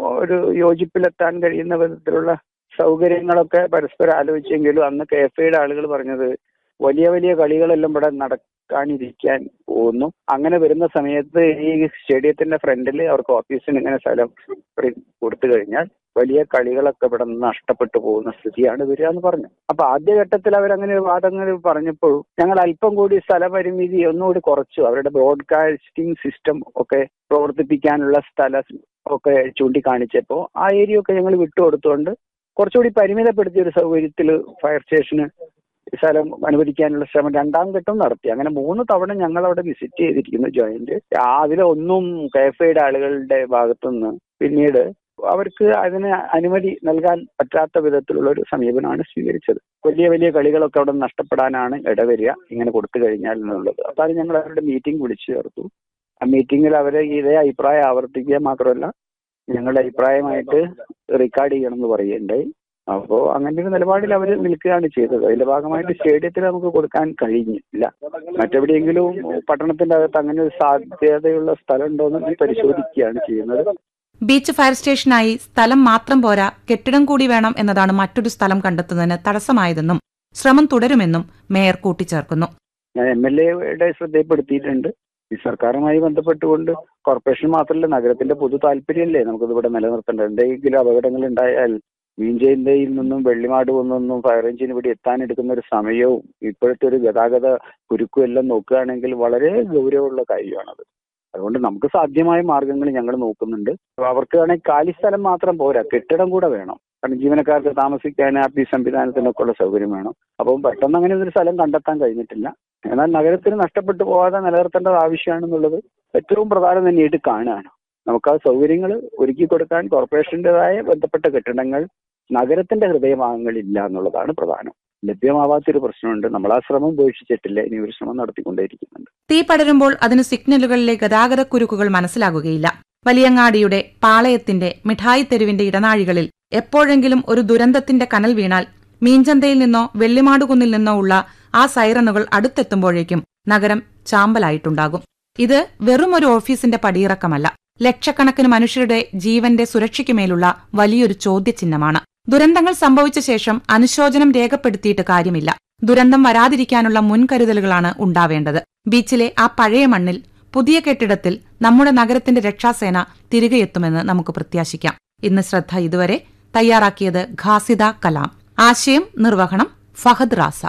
ഒരു യോജിപ്പിലെത്താൻ കഴിയുന്ന വിധത്തിലുള്ള സൗകര്യങ്ങളൊക്കെ പരസ്പരം ആലോചിച്ചെങ്കിലും അന്ന് കെ എഫ് ഐയുടെ ആളുകൾ പറഞ്ഞത് വലിയ വലിയ കളികളെല്ലാം ഇവിടെ നടക്കാനിരിക്കാൻ പോകുന്നു അങ്ങനെ വരുന്ന സമയത്ത് ഈ സ്റ്റേഡിയത്തിന്റെ ഫ്രണ്ടിൽ അവർക്ക് ഓഫീസിന് ഇങ്ങനെ സ്ഥലം കൊടുത്തു കഴിഞ്ഞാൽ വലിയ കളികളൊക്കെ ഇവിടെ നിന്ന് നഷ്ടപ്പെട്ടു പോകുന്ന സ്ഥിതിയാണ് വരിക എന്ന് പറഞ്ഞു അപ്പൊ ആദ്യഘട്ടത്തിൽ അവരങ്ങനെ വാദങ്ങൾ പറഞ്ഞപ്പോൾ ഞങ്ങൾ അല്പം കൂടി സ്ഥലപരിമിതി ഒന്നുകൂടി കുറച്ചു അവരുടെ ബ്രോഡ്കാസ്റ്റിംഗ് സിസ്റ്റം ഒക്കെ പ്രവർത്തിപ്പിക്കാനുള്ള സ്ഥലം ഒക്കെ ചൂണ്ടിക്കാണിച്ചപ്പോൾ ആ ഏരിയ ഒക്കെ ഞങ്ങൾ വിട്ടുകൊടുത്തുകൊണ്ട് കുറച്ചുകൂടി പരിമിതപ്പെടുത്തിയ ഒരു സൗകര്യത്തിൽ ഫയർ സ്റ്റേഷന് സ്ഥലം അനുവദിക്കാനുള്ള ശ്രമം രണ്ടാം ഘട്ടം നടത്തി അങ്ങനെ മൂന്ന് തവണ ഞങ്ങൾ അവിടെ വിസിറ്റ് ചെയ്തിരിക്കുന്നു ജോയിന്റ് അതിലെ ഒന്നും കെ എഫ് ഐയുടെ ആളുകളുടെ ഭാഗത്തുനിന്ന് പിന്നീട് അവർക്ക് അതിന് അനുമതി നൽകാൻ പറ്റാത്ത വിധത്തിലുള്ള ഒരു സമീപനമാണ് സ്വീകരിച്ചത് വലിയ വലിയ കളികളൊക്കെ അവിടെ നഷ്ടപ്പെടാനാണ് ഇടവരിക ഇങ്ങനെ കൊടുത്തു കഴിഞ്ഞാൽ എന്നുള്ളത് അതാണ് ഞങ്ങൾ അവരുടെ മീറ്റിംഗ് വിളിച്ചു ചേർത്തു ആ മീറ്റിംഗിൽ അവരെ ഇതേ അഭിപ്രായം ആവർത്തിക്കുക മാത്രമല്ല ഞങ്ങളുടെ അഭിപ്രായമായിട്ട് റെക്കോർഡ് ചെയ്യണം എന്ന് പറയുകയുണ്ടായി അപ്പോൾ അങ്ങനെ ഒരു നിലപാടിൽ അവർ നിൽക്കുകയാണ് ചെയ്തത് അതിന്റെ ഭാഗമായിട്ട് സ്റ്റേഡിയത്തിൽ നമുക്ക് കൊടുക്കാൻ കഴിഞ്ഞില്ല മറ്റെവിടെയെങ്കിലും പട്ടണത്തിന്റെ അകത്ത് അങ്ങനെ ഒരു സാധ്യതയുള്ള സ്ഥലം ഉണ്ടോ എന്ന് പരിശോധിക്കുകയാണ് ചെയ്യുന്നത് ബീച്ച് ഫയർ സ്റ്റേഷനായി സ്ഥലം മാത്രം പോരാ കെട്ടിടം കൂടി വേണം എന്നതാണ് മറ്റൊരു സ്ഥലം കണ്ടെത്തുന്നതിന് തടസ്സമായതെന്നും ശ്രമം തുടരുമെന്നും മേയർ കൂട്ടിച്ചേർക്കുന്നു ഞാൻ എം എൽ എയുടെ ശ്രദ്ധയിൽപ്പെടുത്തിയിട്ടുണ്ട് ഈ സർക്കാരുമായി ബന്ധപ്പെട്ടുകൊണ്ട് കോർപ്പറേഷൻ മാത്രമല്ല നഗരത്തിന്റെ പൊതു താല്പര്യമല്ലേ നമുക്കിത് ഇവിടെ നിലനിർത്തേണ്ടത് എന്തെങ്കിലും അപകടങ്ങൾ ഉണ്ടായാൽ മീഞ്ചേന്തയിൽ നിന്നും വെള്ളിമാട് നിന്നും ഫയർ എഞ്ചിൻ ഇവിടെ എത്താൻ എടുക്കുന്ന ഒരു സമയവും ഇപ്പോഴത്തെ ഒരു ഗതാഗത കുരുക്കും എല്ലാം നോക്കുകയാണെങ്കിൽ വളരെ ഗൗരവമുള്ള കാര്യമാണത് അതുകൊണ്ട് നമുക്ക് സാധ്യമായ മാർഗങ്ങൾ ഞങ്ങൾ നോക്കുന്നുണ്ട് അവർക്ക് വേണമെങ്കിൽ കാലി സ്ഥലം മാത്രം പോരാ കെട്ടിടം കൂടെ വേണം കാരണം ജീവനക്കാർക്ക് താമസിക്കാൻ ആപ്പി സംവിധാനത്തിനൊക്കെ ഉള്ള സൗകര്യം വേണം അപ്പം പെട്ടെന്ന് അങ്ങനെ ഒരു സ്ഥലം കണ്ടെത്താൻ കഴിഞ്ഞിട്ടില്ല എന്നാൽ നഗരത്തിന് നഷ്ടപ്പെട്ടു പോകാതെ നിലനിർത്തേണ്ടത് ആവശ്യമാണെന്നുള്ളത് ഏറ്റവും പ്രധാനം തന്നെയായിട്ട് കാണുകയാണ് നമുക്ക് ആ സൗകര്യങ്ങൾ ഒരുക്കി കൊടുക്കാൻ കോർപ്പറേഷൻ്റെതായ ബന്ധപ്പെട്ട കെട്ടിടങ്ങൾ നഗരത്തിന്റെ ഹൃദയഭാഗങ്ങളിൽ ഇല്ല എന്നുള്ളതാണ് പ്രധാനം ലഭ്യമാവാത്തൊരു പ്രശ്നമുണ്ട് നമ്മൾ ആ ശ്രമം ഉപേക്ഷിച്ചിട്ടില്ല ഇനി ഒരു ശ്രമം നടത്തിക്കൊണ്ടേയിരിക്കുന്നുണ്ട് തീ പടരുമ്പോൾ അതിന് സിഗ്നലുകളിലെ ഗതാഗത കുരുക്കുകൾ മനസ്സിലാകുകയില്ല വലിയങ്ങാടിയുടെ പാളയത്തിന്റെ മിഠായി തെരുവിന്റെ ഇടനാഴികളിൽ എപ്പോഴെങ്കിലും ഒരു ദുരന്തത്തിന്റെ കനൽ വീണാൽ മീഞ്ചന്തയിൽ നിന്നോ വെള്ളിമാടുകുന്നിൽ നിന്നോ ഉള്ള ആ സൈറനുകൾ അടുത്തെത്തുമ്പോഴേക്കും നഗരം ചാമ്പലായിട്ടുണ്ടാകും ഇത് വെറുമൊരു ഓഫീസിന്റെ പടിയിറക്കമല്ല ലക്ഷക്കണക്കിന് മനുഷ്യരുടെ ജീവന്റെ സുരക്ഷയ്ക്കുമേലുള്ള വലിയൊരു ചോദ്യചിഹ്നമാണ് ദുരന്തങ്ങൾ സംഭവിച്ച ശേഷം അനുശോചനം രേഖപ്പെടുത്തിയിട്ട് കാര്യമില്ല ദുരന്തം വരാതിരിക്കാനുള്ള മുൻകരുതലുകളാണ് ഉണ്ടാവേണ്ടത് ബീച്ചിലെ ആ പഴയ മണ്ണിൽ പുതിയ കെട്ടിടത്തിൽ നമ്മുടെ നഗരത്തിന്റെ രക്ഷാസേന തിരികെ എത്തുമെന്ന് നമുക്ക് പ്രത്യാശിക്കാം ഇന്ന് ശ്രദ്ധ ഇതുവരെ തയ്യാറാക്കിയത് ഖാസിദ കലാം ആശയം നിർവഹണം ഫഹദ് റാസ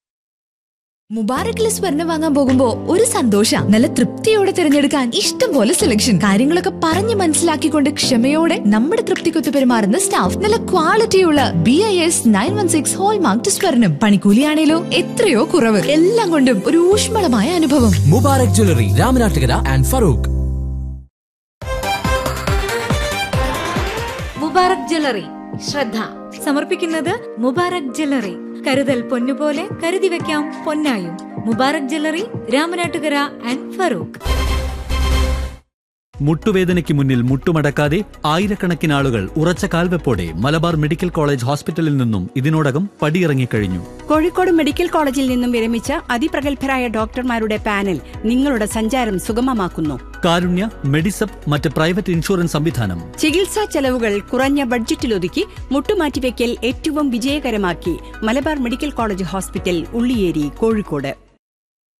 മുബാറക്കിൽ സ്വർണം വാങ്ങാൻ പോകുമ്പോ ഒരു സന്തോഷ നല്ല തൃപ്തിയോടെ തിരഞ്ഞെടുക്കാൻ ഇഷ്ടം പോലെ സെലക്ഷൻ കാര്യങ്ങളൊക്കെ പറഞ്ഞു മനസ്സിലാക്കിക്കൊണ്ട് ക്ഷമയോടെ നമ്മുടെ തൃപ്തിക്കൊത്ത് പെരുമാറുന്ന സ്റ്റാഫ് നല്ല ക്വാളിറ്റിയുള്ള B I S nine one six hallmark സ്വർണം പണിക്കൂലിയാണേലോ എത്രയോ കുറവ് എല്ലാം കൊണ്ടും ഒരു ഊഷ്മളമായ അനുഭവം Mubarak jewellery Ramanattukara and Farook Mubarak jewellery ശ്രദ്ധ സമർപ്പിക്കുന്നത് മുബാറക് ജ്വല്ലറി കരുതൽ പൊന്നുപോലെ കരുതി വെക്കാം പൊന്നായും മുബാറക് ജ്വല്ലറി രാമനാട്ടുകര ആൻഡ് ഫറൂഖ് മുട്ടുവേദനയ്ക്ക് മുന്നിൽ മുട്ടുമടക്കാതെ ആയിരക്കണക്കിന് ആളുകൾ ഉറച്ച കാൽവെപ്പോടെ മലബാർ മെഡിക്കൽ കോളേജ് ഹോസ്പിറ്റലിൽ നിന്നും ഇതിനോടകം പടിയിറങ്ങിക്കഴിഞ്ഞു കോഴിക്കോട് മെഡിക്കൽ കോളേജിൽ നിന്നും വിരമിച്ച അതിപ്രഗത്ഭരായ ഡോക്ടർമാരുടെ പാനൽ നിങ്ങളുടെ സഞ്ചാരം സുഗമമാക്കുന്നു കാരുണ്യ മെഡിസപ്പ് മറ്റ് പ്രൈവറ്റ് ഇൻഷുറൻസ് സംവിധാനം ചികിത്സാ ചെലവുകൾ കുറഞ്ഞ ബഡ്ജറ്റിലൊതുക്കി മുട്ടുമാറ്റിവെക്കൽ ഏറ്റവും വിജയകരമാക്കി Malabar medical college hospital Ulliyeri Kozhikode